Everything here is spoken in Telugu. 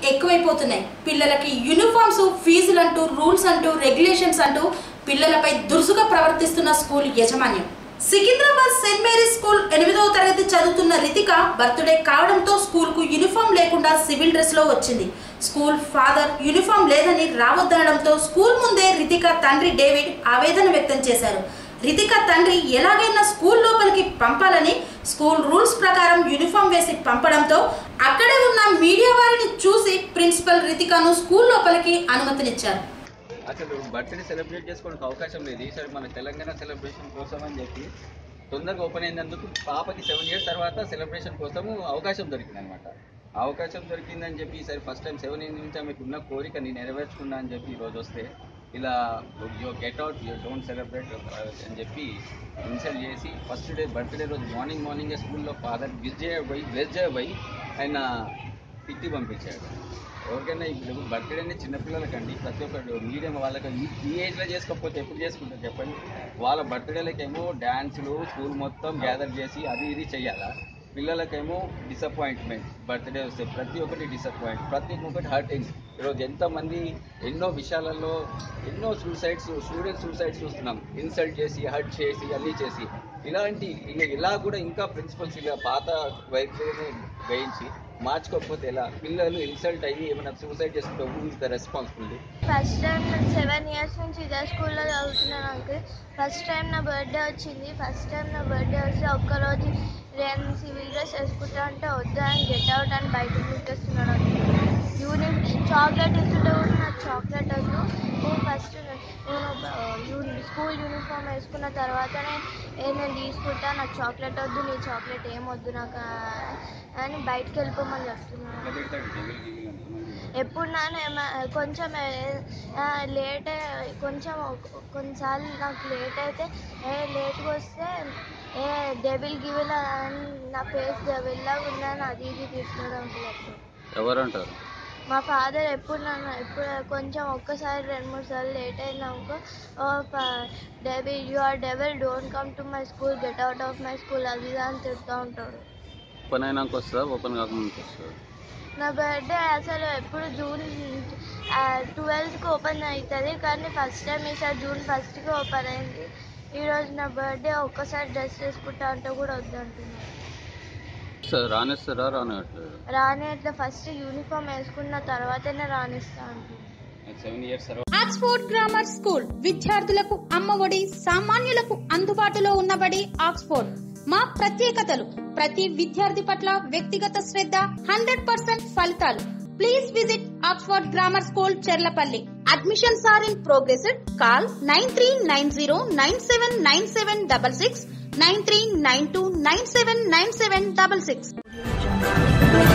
ఎక్కువైపోతున్నాయి పిల్లలకి యూనిఫామ్స్ ఫీజులు అంటూ రూల్స్ అంటూ రెగ్యులేషన్స్ అంటూ పిల్లలపై దురుసుగా ప్రవర్తిస్తున్న స్కూల్ యాజమాన్యం సికింద్రాబాద్ సెయింట్ మేరీస్ స్కూల్ ఎనిమిదవ తరగతి చదువుతున్న రితిక బర్త్డే కావడంతో స్కూల్ కు యూనిఫామ్ లేకుండా సివిల్ డ్రెస్ లో వచ్చింది స్కూల్ ఫాదర్ యూనిఫామ్ లేదని రావద్దనడంతో స్కూల్ ముందే రితిక తండ్రి డేవిడ్ ఆవేదన వ్యక్తం చేశారు రితిక తండ్రి ఎలాగైనా స్కూల్ లోపలికి పంపాలని స్కూల్ రూల్స్ ప్రకారం యూనిఫామ్ వేసి పంపడంతో అక్కడే ఉన్న మీడియా వారిని చూసి ప్రిన్సిపల్ రితికను స్కూల్ లోపలికి అనుమతినిచ్చారు అసలు బర్త్డే సెలబ్రేట్ చేసుకోవడానికి అవకాశం లేదు ఈసారి మన తెలంగాణ సెలబ్రేషన్ కోసం అని చెప్పి తొందరగా ఓపెన్ అయినందుకు పాపకి సెవెన్ ఇయర్స్ తర్వాత సెలబ్రేషన్ కోసము అవకాశం దొరికింది అనమాట అవకాశం దొరికిందని చెప్పి ఈసారి ఫస్ట్ టైం సెవెన్ ఇయర్స్ నుంచి ఆమెకు ఉన్న కోరికని నెరవేర్చుకున్నా అని చెప్పి ఈరోజు వస్తే ఇలా you get out you don't celebrate అని చెప్పి ఇన్సల్ట్ చేసి ఫస్ట్ డే బర్త్డే రోజు మార్నింగ్ మార్నింగ్ స్కూల్లో ఫాదర్ విజ్ చేయబోయి బ్లెస్ చేయబోయి ఆయన తిట్టి పంపించాడు ఎవరికైనా ఇప్పుడు బర్త్డే అనేది చిన్నపిల్లలకండి ప్రతి ఒక్కరు మీడియం వాళ్ళకి ఈ- ఈ ఏజ్లో చేసుకోకపోతే ఎప్పుడు చేసుకుంటారు చెప్పండి వాళ్ళ బర్త్డేలకేమో డ్యాన్సులు స్కూల్ మొత్తం గ్యాదర్ చేసి అది ఇది చెయ్యాలా పిల్లలకేమో డిసప్పాయింట్మెంట్ బర్త్డే వస్తే ప్రతి ఒక్కటి డిసప్పాయింట్ ప్రతి ఒక్కటి హర్టింగ్ ఈరోజు ఎంతమంది ఎన్నో విషయాలలో ఎన్నో సూసైడ్స్ స్టూడెంట్ సూసైడ్స్ చూస్తున్నాం ఇన్సల్ట్ చేసి హర్ట్ చేసి అన్నీ చేసి ఇలాంటి ఇలా ఇలా కూడా ఇంకా ప్రిన్సిపల్స్ ఇలా పాత వైద్యులను వేయించి మార్చుకోకపోతే ఎలా పిల్లలు ఇన్సల్ట్ అయ్యి ఏమైనా సూసైడ్ చేసుకుంటే who is the responsibility first time నేను సెవెన్ ఇయర్స్ నుంచి ఇదే స్కూల్లో చదువుతున్నాను అంకుల్ ఫస్ట్ టైం నా బర్త్డే వచ్చింది ఫస్ట్ టైం నా బర్త్డే వస్తే ఒక్కరోజు నేను సివిల్ డ్రెస్ వేసుకుంటా అంటే వద్దు అని గెట్ అవుట్ అని బయటకు తీసుకొస్తున్నాడు అంకుల్ యూనిఫ్ చాక్లెట్ ఇస్తుంటే కూడా నాకు చాక్లెట్ వద్దు నేను ఫస్ట్ నేను స్కూల్ యూనిఫామ్ వేసుకున్న తర్వాతనే ఏ నేను తీసుకుంటా నాకు చాక్లెట్ వద్దు నీ చాక్లెట్ ఏం వద్దు నాకు ఆ- అని బయటకు వెళ్ళిపోమని చెప్తున్నాను ఎప్పుడు నాన్న ఏమ- కొంచెం లేట్ కొంచెం ఒక- కొన్నిసార్లు నాకు లేట్ అయితే ఏ లేట్గా వస్తే ఏ డెబిల్ గివిల్ అని నా ఫేస్ డెబిల్లా ఉందని అది ఇది తీసుకోవడం అప్పుడు ఎవరంటారు మా ఫాదర్ ఎప్పుడు నన్ను ఎప్పుడు కొంచెం ఒక్కసారి రెండు మూడు సార్లు లేట్ అయినాక oh devil you are devil don't come to my school get out of my school అది ఇది అని తిడుతూ ఉంటాడు ఓపెన్ అయినాక వస్తుందా ఓపెన్ కాకముందుకు వస్తుందా నా బర్త్డే అసలు ఎప్పుడు జూన్ ట్వెల్త్కి ఓపెన్ అవుతుంది కానీ ఫస్ట్ టైం ఈసారి జూన్ ఫస్ట్కి ఓపెన్ అయింది ఈరోజు నా బర్త్డే ఒక్కసారి డ్రెస్ వేసుకుంటా అంటే కూడా వద్దంటున్నాను సార్ రానిస్తారా రానివ్వట్లేదు రాని అట్లా ఫస్ట్ యూనిఫామ్ వేసుకున్న తర్వాతనే రానిస్తా అంటున్నాను seven years Oxford grammar school విద్యార్థులకు అమ్మఒడి సామాన్యులకు అందుబాటులో ఉన్నబడి ఆక్స్ఫోర్డ్ మా ప్రత్యేకతలు ప్రతి విద్యార్థి పట్ల వ్యక్తిగత శ్రద్ధ హండ్రెడ్ పర్సెంట్ ఫలితాలు please visit Oxford grammar school Cherlapalli admissions are in progress call nine three nine zero nine seven nine seven double six nine three nine two nine seven nine seven double six